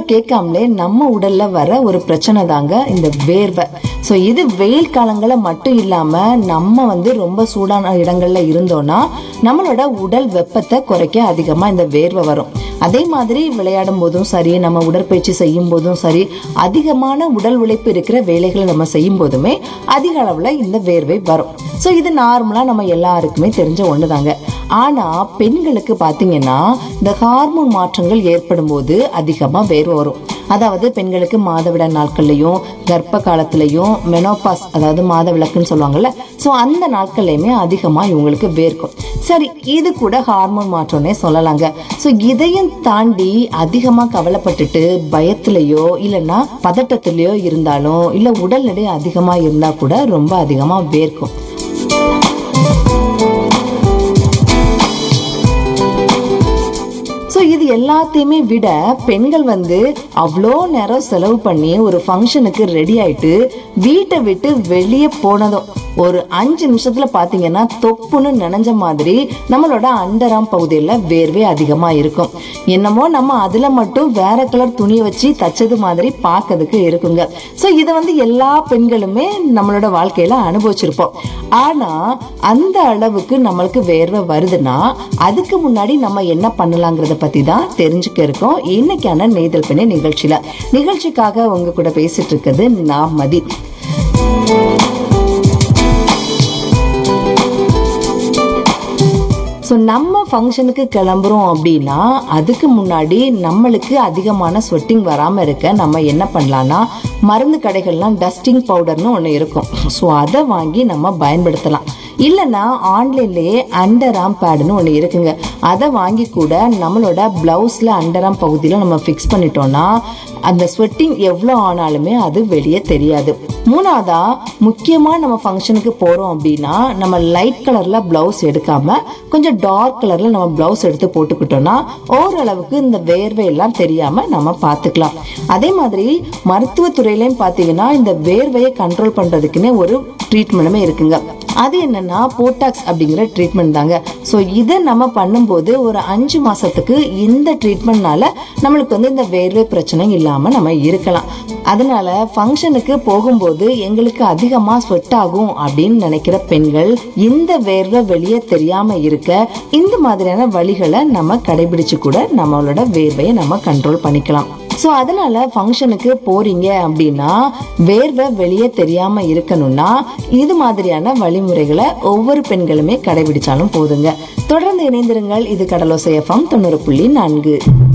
கேட்காமலே நம்ம உடல்ல வர ஒரு பிரச்சனை தாங்க இந்த வேர்வை ஸோ இது வெயில் காலங்களில் மட்டும் இல்லாம நம்ம வந்து ரொம்ப சூடான இடங்கள்ல இருந்தோம்னா நம்மளோட உடல் வெப்பத்தை குறைக்க அதிகமா இந்த வேர்வை வரும் அதே மாதிரி விளையாடும் போதும் சரி நம்ம உடற்பயிற்சி செய்யும் போதும் சரி அதிகமான உடல் உழைப்பு இருக்கிற வேலைகளை நம்ம செய்யும் போதுமே அதிக அளவுல இந்த வேர்வை வரும் ஸோ இது நார்மலா நம்ம எல்லாருக்குமே தெரிஞ்ச ஒண்ணுதாங்க ஆனா பெண்களுக்கு பாத்தீங்கன்னா இந்த ஹார்மோன் மாற்றங்கள் ஏற்படும் போது அதிகமா வேர்வை வரும் அதாவது பெண்களுக்கு மாதவிட நாட்கள்லயும் கர்ப்ப காலத்திலையும் மெனோபாஸ் அதாவது மாதவிளக்குன்னு சொல்லுவாங்கல்ல ஸோ அந்த நாட்கள்லயுமே அதிகமா இவங்களுக்கு வேர்க்கும் சரி இது கூட ஹார்மோன் மாற்றம்னே சொல்லலாங்க ஸோ இதையும் தாண்டி அதிகமா கவலைப்பட்டுட்டு பயத்திலேயோ இல்லைன்னா பதட்டத்திலேயோ இருந்தாலும் இல்ல உடல் எடை அதிகமா இருந்தா கூட ரொம்ப அதிகமா வேர்க்கும் ஸோ இது எல்லாத்தையுமே விட பெண்கள் வந்து அவ்வளோ நேரம் செலவு பண்ணி ஒரு ஃபங்க்ஷனுக்கு ரெடி ஆயிட்டு வீட்டை விட்டு வெளியே போனதும் ஒரு அஞ்சு நிமிஷத்துல பாத்தீங்கன்னா தொப்புன்னு நினைஞ்ச மாதிரி நம்மளோட அண்டராம் பகுதியில் வேர்வை அதிகமா இருக்கும் என்னமோ நம்ம அதுல மட்டும் வேற கலர் துணியை வச்சு தச்சது மாதிரி பார்க்கறதுக்கு இருக்குங்க ஸோ இதை வந்து எல்லா பெண்களுமே நம்மளோட வாழ்க்கையில அனுபவிச்சிருப்போம் ஆனா அந்த அளவுக்கு நம்மளுக்கு வேர்வை வருதுன்னா அதுக்கு முன்னாடி நம்ம என்ன பண்ணலாங்கிறத பத்தி தான் தெரிஞ்சுக்க இருக்கோம் இன்னைக்கான நெய்தல் பெண்ணை நிகழ்ச்சியில நிகழ்ச்சிக்காக உங்க கூட பேசிட்டு இருக்கிறது நான் மதி ஸோ நம்ம ஃபங்க்ஷனுக்கு கிளம்புறோம் அப்படின்னா அதுக்கு முன்னாடி நம்மளுக்கு அதிகமான ஸ்வெட்டிங் வராமல் இருக்க நம்ம என்ன பண்ணலாம்னா மருந்து கடைகள்லாம் டஸ்டிங் பவுடர்னு ஒன்று இருக்கும் ஸோ அதை வாங்கி நம்ம பயன்படுத்தலாம் இல்லைன்னா ஆன்லைன்லேயே அண்டராம் பேடுன்னு ஒன்று இருக்குங்க அதை வாங்கி கூட நம்மளோட ப்ளவுஸில் அண்டராம் பகுதியில் நம்ம ஃபிக்ஸ் பண்ணிட்டோம்னா அந்த ஸ்வெட்டிங் எவ்வளோ ஆனாலுமே அது வெளியே தெரியாது மூணாவதா முக்கியமாக நம்ம ஃபங்க்ஷனுக்கு போகிறோம் அப்படின்னா நம்ம லைட் கலரில் ப்ளவுஸ் எடுக்காம கொஞ்சம் டார்க் கலரில் நம்ம ப்ளவுஸ் எடுத்து போட்டுக்கிட்டோம்னா ஓரளவுக்கு இந்த வேர்வை எல்லாம் தெரியாமல் நம்ம பார்த்துக்கலாம் அதே மாதிரி மருத்துவத்துறையிலையும் பார்த்தீங்கன்னா இந்த வேர்வையை கண்ட்ரோல் பண்ணுறதுக்குன்னே ஒரு ட்ரீட்மெண்ட்டுமே இருக்குங்க அது என்னன்னா போட்டாக்ஸ் அப்படிங்கிற ட்ரீட்மெண்ட் தாங்க ஸோ இதை நம்ம பண்ணும்போது ஒரு அஞ்சு மாசத்துக்கு இந்த ட்ரீட்மெண்ட்னால நம்மளுக்கு வந்து இந்த வேர்வை பிரச்சனை இல்லாம நம்ம இருக்கலாம் அதனால ஃபங்க்ஷனுக்கு போகும்போது எங்களுக்கு அதிகமா ஸ்வெட் ஆகும் அப்படின்னு நினைக்கிற பெண்கள் இந்த வேர்வை வெளியே தெரியாம இருக்க இந்த மாதிரியான வழிகளை நம்ம கடைபிடிச்சு கூட நம்மளோட வேர்வையை நம்ம கண்ட்ரோல் பண்ணிக்கலாம் ஸோ அதனால ஃபங்க்ஷனுக்கு போறீங்க அப்படின்னா வேர்வை வெளியே தெரியாம இருக்கணும்னா இது மாதிரியான வழிமுறைகளை ஒவ்வொரு பெண்களுமே கடைபிடிச்சாலும் போதுங்க தொடர்ந்து இணைந்திருங்கள் இது கடலோசை எஃப்எம் தொண்ணூறு புள்ளி நான்கு